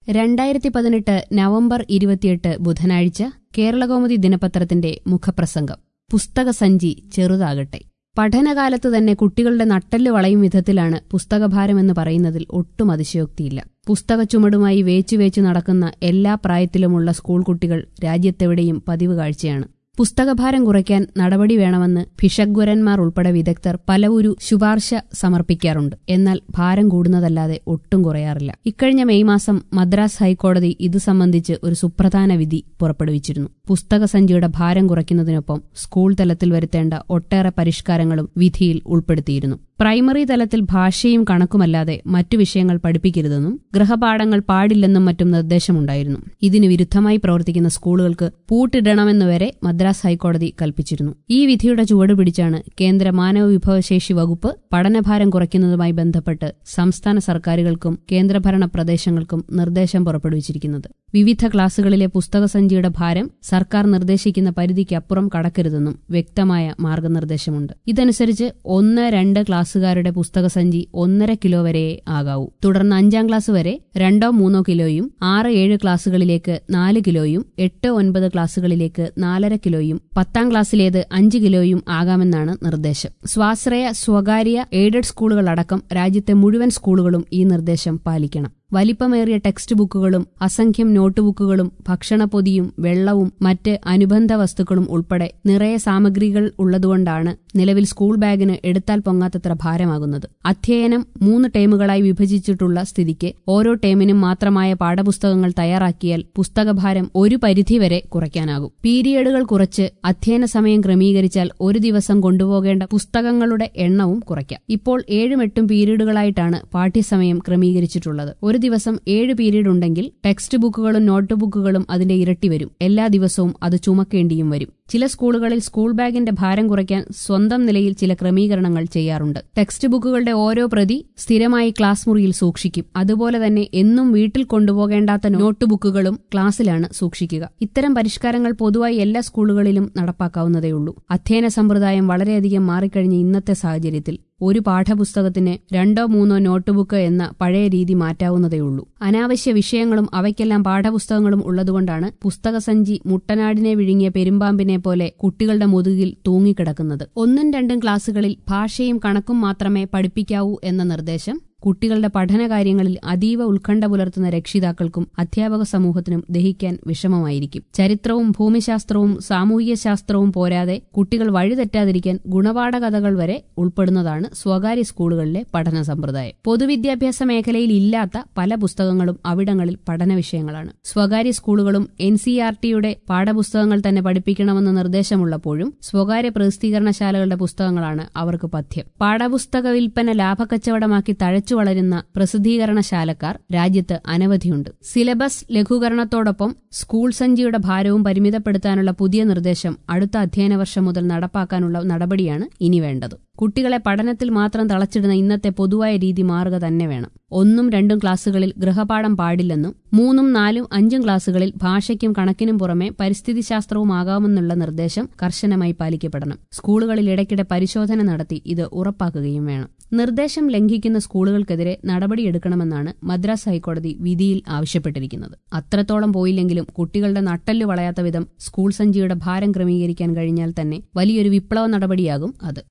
രണ്ടായിരത്തി പതിനെട്ട് നവംബർ ഇരുപത്തിയെട്ട് ബുധനാഴ്ച കേരളകൗമുദി ദിനപത്രത്തിന്റെ മുഖപ്രസംഗം പുസ്തകസഞ്ചി ചെറുതാകട്ടെ പഠനകാലത്ത് തന്നെ കുട്ടികളുടെ നട്ടെല്ല് വളയും വിധത്തിലാണ് പുസ്തകഭാരമെന്ന് പറയുന്നതിൽ ഒട്ടും അതിശയോക്തിയില്ല പുസ്തക ചുമടുമായി വേച്ചുവേച്ചു നടക്കുന്ന എല്ലാ പ്രായത്തിലുമുള്ള സ്കൂൾ കുട്ടികൾ രാജ്യത്തെവിടെയും പതിവ് കാഴ്ചയാണ് പുസ്തകഭാരം കുറയ്ക്കാൻ നടപടി വേണമെന്ന് ഭിഷഗ്വരന്മാർ ഉൾപ്പെടെ വിദഗ്ധർ പലവുരു ശുപാർശ സമർപ്പിക്കാറുണ്ട് എന്നാൽ ഭാരം കൂടുന്നതല്ലാതെ ഒട്ടും കുറയാറില്ല ഇക്കഴിഞ്ഞ മെയ് മാസം മദ്രാസ് ഹൈക്കോടതി ഇത് സംബന്ധിച്ച് ഒരു സുപ്രധാന വിധി പുറപ്പെടുവിച്ചിരുന്നു പുസ്തകസഞ്ചിയുടെ ഭാരം കുറയ്ക്കുന്നതിനൊപ്പം സ്കൂൾ തലത്തിൽ വരുത്തേണ്ട ഒട്ടേറെ പരിഷ്കാരങ്ങളും വിധിയിൽ ഉൾപ്പെടുത്തിയിരുന്നു പ്രൈമറി തലത്തിൽ ഭാഷയും കണക്കുമല്ലാതെ മറ്റു വിഷയങ്ങൾ പഠിപ്പിക്കരുതെന്നും ഗൃഹപാഠങ്ങൾ പാടില്ലെന്നും മറ്റും നിർദ്ദേശമുണ്ടായിരുന്നു ഇതിന് വിരുദ്ധമായി പ്രവർത്തിക്കുന്ന സ്കൂളുകൾക്ക് പൂട്ടിടണമെന്ന് വരെ മദ്രാസ് ഹൈക്കോടതി കൽപ്പിച്ചിരുന്നു ഈ വിധിയുടെ ചുവട് പിടിച്ചാണ് കേന്ദ്ര മാനവ വിഭവശേഷി വകുപ്പ് പഠനഭാരം കുറയ്ക്കുന്നതുമായി ബന്ധപ്പെട്ട് സംസ്ഥാന സർക്കാരുകൾക്കും കേന്ദ്രഭരണ പ്രദേശങ്ങൾക്കും നിർദ്ദേശം പുറപ്പെടുവിച്ചിരിക്കുന്നത് വിവിധ ക്ലാസുകളിലെ പുസ്തകസഞ്ചിയുടെ ഭാരം സർക്കാർ നിർദ്ദേശിക്കുന്ന പരിധിക്കപ്പുറം കടക്കരുതെന്നും വ്യക്തമായ മാർഗനിർദ്ദേശമുണ്ട് ഇതനുസരിച്ച് ഒന്ന് രണ്ട് ക്ലാസ്സുകാരുടെ പുസ്തകസഞ്ചി ഒന്നര കിലോ വരെയേ ആകാവൂ തുടർന്ന് അഞ്ചാം ക്ലാസ് വരെ രണ്ടോ മൂന്നോ കിലോയും ആറ് ഏഴ് ക്ലാസുകളിലേക്ക് നാല് കിലോയും എട്ട് ഒൻപത് ക്ലാസുകളിലേക്ക് നാലര കിലോയും പത്താം ക്ലാസ്സിലേത് അഞ്ച് കിലോയും ആകാമെന്നാണ് നിർദ്ദേശം സ്വാശ്രയ സ്വകാര്യ എയ്ഡഡ് സ്കൂളുകളടക്കം രാജ്യത്തെ മുഴുവൻ സ്കൂളുകളും ഈ നിർദ്ദേശം പാലിക്കണം വലിപ്പമേറിയ ടെക്സ്റ്റ് ബുക്കുകളും അസംഖ്യം നോട്ട് ബുക്കുകളും ഭക്ഷണപ്പൊതിയും വെള്ളവും മറ്റ് അനുബന്ധ വസ്തുക്കളും ഉൾപ്പെടെ നിറയെ സാമഗ്രികൾ ഉള്ളതുകൊണ്ടാണ് നിലവിൽ സ്കൂൾ ബാഗിന് എടുത്താൽ പൊങ്ങാത്തത്ര ഭാരമാകുന്നത് അധ്യയനം മൂന്ന് ടേമുകളായി വിഭജിച്ചിട്ടുള്ള സ്ഥിതിക്ക് ഓരോ ടേമിനും മാത്രമായ പാഠപുസ്തകങ്ങൾ തയ്യാറാക്കിയാൽ പുസ്തകഭാരം ഒരു പരിധിവരെ കുറയ്ക്കാനാകും പീരിയഡുകൾ കുറച്ച് അധ്യയന സമയം ക്രമീകരിച്ചാൽ ഒരു ദിവസം കൊണ്ടുപോകേണ്ട പുസ്തകങ്ങളുടെ എണ്ണവും കുറയ്ക്കാം ഇപ്പോൾ ഏഴും എട്ടും പീരീഡുകളായിട്ടാണ് പാഠ്യസമയം ക്രമീകരിച്ചിട്ടുള്ളത് ഒരു ദിവസം ഏഴ് പീരീഡ് ഉണ്ടെങ്കിൽ ടെക്സ്റ്റ് ബുക്കുകളും നോട്ട് ബുക്കുകളും അതിന്റെ ഇരട്ടി വരും എല്ലാ ദിവസവും അത് ചുമക്കേണ്ടിയും വരും ചില സ്കൂളുകളിൽ സ്കൂൾ ബാഗിന്റെ ഭാരം കുറയ്ക്കാൻ സ്വന്തം നിലയിൽ ചില ക്രമീകരണങ്ങൾ ചെയ്യാറുണ്ട് ടെക്സ്റ്റ് ബുക്കുകളുടെ ഓരോ പ്രതി സ്ഥിരമായി ക്ലാസ് മുറിയിൽ സൂക്ഷിക്കും അതുപോലെ തന്നെ എന്നും വീട്ടിൽ കൊണ്ടുപോകേണ്ടാത്ത നോട്ട് ബുക്കുകളും ക്ലാസ്സിലാണ് സൂക്ഷിക്കുക ഇത്തരം പരിഷ്കാരങ്ങൾ പൊതുവായി എല്ലാ സ്കൂളുകളിലും നടപ്പാക്കാവുന്നതേയുള്ളൂ അധ്യയന സമ്പ്രദായം വളരെയധികം മാറിക്കഴിഞ്ഞ ഇന്നത്തെ സാഹചര്യത്തിൽ ഒരു പാഠപുസ്തകത്തിന് രണ്ടോ മൂന്നോ നോട്ട്ബുക്ക് എന്ന പഴയ രീതി മാറ്റാവുന്നതേയുള്ളൂ അനാവശ്യ വിഷയങ്ങളും അവയ്ക്കെല്ലാം പാഠപുസ്തകങ്ങളും ഉള്ളതുകൊണ്ടാണ് പുസ്തകസഞ്ചി മുട്ടനാടിനെ വിഴുങ്ങിയ പെരുമ്പാമ്പിനെ പോലെ കുട്ടികളുടെ മുതുകിൽ തൂങ്ങിക്കിടക്കുന്നത് ഒന്നും രണ്ടും ക്ലാസുകളിൽ ഭാഷയും കണക്കും മാത്രമേ പഠിപ്പിക്കാവൂ എന്ന നിർദ്ദേശം കുട്ടികളുടെ പഠനകാര്യങ്ങളിൽ അതീവ ഉത്കണ്ഠ പുലർത്തുന്ന രക്ഷിതാക്കൾക്കും അധ്യാപക സമൂഹത്തിനും ദഹിക്കാൻ വിഷമമായിരിക്കും ചരിത്രവും ഭൂമിശാസ്ത്രവും സാമൂഹിക ശാസ്ത്രവും പോരാതെ കുട്ടികൾ വഴിതെറ്റാതിരിക്കാൻ ഗുണപാഠ കഥകൾ വരെ ഉൾപ്പെടുന്നതാണ് സ്വകാര്യ സ്കൂളുകളിലെ പഠന സമ്പ്രദായം പൊതുവിദ്യാഭ്യാസ മേഖലയിൽ ഇല്ലാത്ത പല പുസ്തകങ്ങളും അവിടങ്ങളിൽ പഠന വിഷയങ്ങളാണ് സ്വകാര്യ സ്കൂളുകളും എൻ സി ആർ ടിയുടെ പാഠപുസ്തകങ്ങൾ തന്നെ പഠിപ്പിക്കണമെന്ന നിർദ്ദേശമുള്ളപ്പോഴും സ്വകാര്യ പ്രസിദ്ധീകരണശാലകളുടെ പുസ്തകങ്ങളാണ് അവർക്ക് പഥ്യം പാഠപുസ്തക വിൽപ്പന ലാഭക്കച്ചവടമാക്കി തഴച്ചു വളരുന്ന പ്രസിദ്ധീകരണശാലക്കാർ രാജ്യത്ത് അനവധിയുണ്ട് സിലബസ് ലഘൂകരണത്തോടൊപ്പം സ്കൂൾ സഞ്ചിയുടെ ഭാരവും പരിമിതപ്പെടുത്താനുള്ള പുതിയ നിർദ്ദേശം അടുത്ത അധ്യയന വർഷം മുതൽ നടപ്പാക്കാനുള്ള നടപടിയാണ് ഇനി വേണ്ടത് കുട്ടികളെ പഠനത്തിൽ മാത്രം തളച്ചിടുന്ന ഇന്നത്തെ പൊതുവായ രീതി മാറുക തന്നെ വേണം ഒന്നും രണ്ടും ക്ലാസുകളിൽ ഗൃഹപാഠം പാടില്ലെന്നും മൂന്നും നാലും അഞ്ചും ക്ലാസുകളിൽ ഭാഷയ്ക്കും കണക്കിനും പുറമെ പരിസ്ഥിതി ശാസ്ത്രവുമാകാമെന്നുള്ള നിർദ്ദേശം കർശനമായി പാലിക്കപ്പെടണം സ്കൂളുകളിൽ ഇടയ്ക്കിടെ പരിശോധന നടത്തി ഇത് ഉറപ്പാക്കുകയും വേണം നിർദ്ദേശം ലംഘിക്കുന്ന സ്കൂളുകൾക്കെതിരെ നടപടിയെടുക്കണമെന്നാണ് മദ്രാസ് ഹൈക്കോടതി വിധിയിൽ ആവശ്യപ്പെട്ടിരിക്കുന്നത് അത്രത്തോളം പോയില്ലെങ്കിലും കുട്ടികളുടെ നട്ടെല്ല് വളയാത്ത വിധം സ്കൂൾ സഞ്ചിയുടെ ഭാരം ക്രമീകരിക്കാൻ കഴിഞ്ഞാൽ തന്നെ വലിയൊരു വിപ്ലവ നടപടിയാകും അത്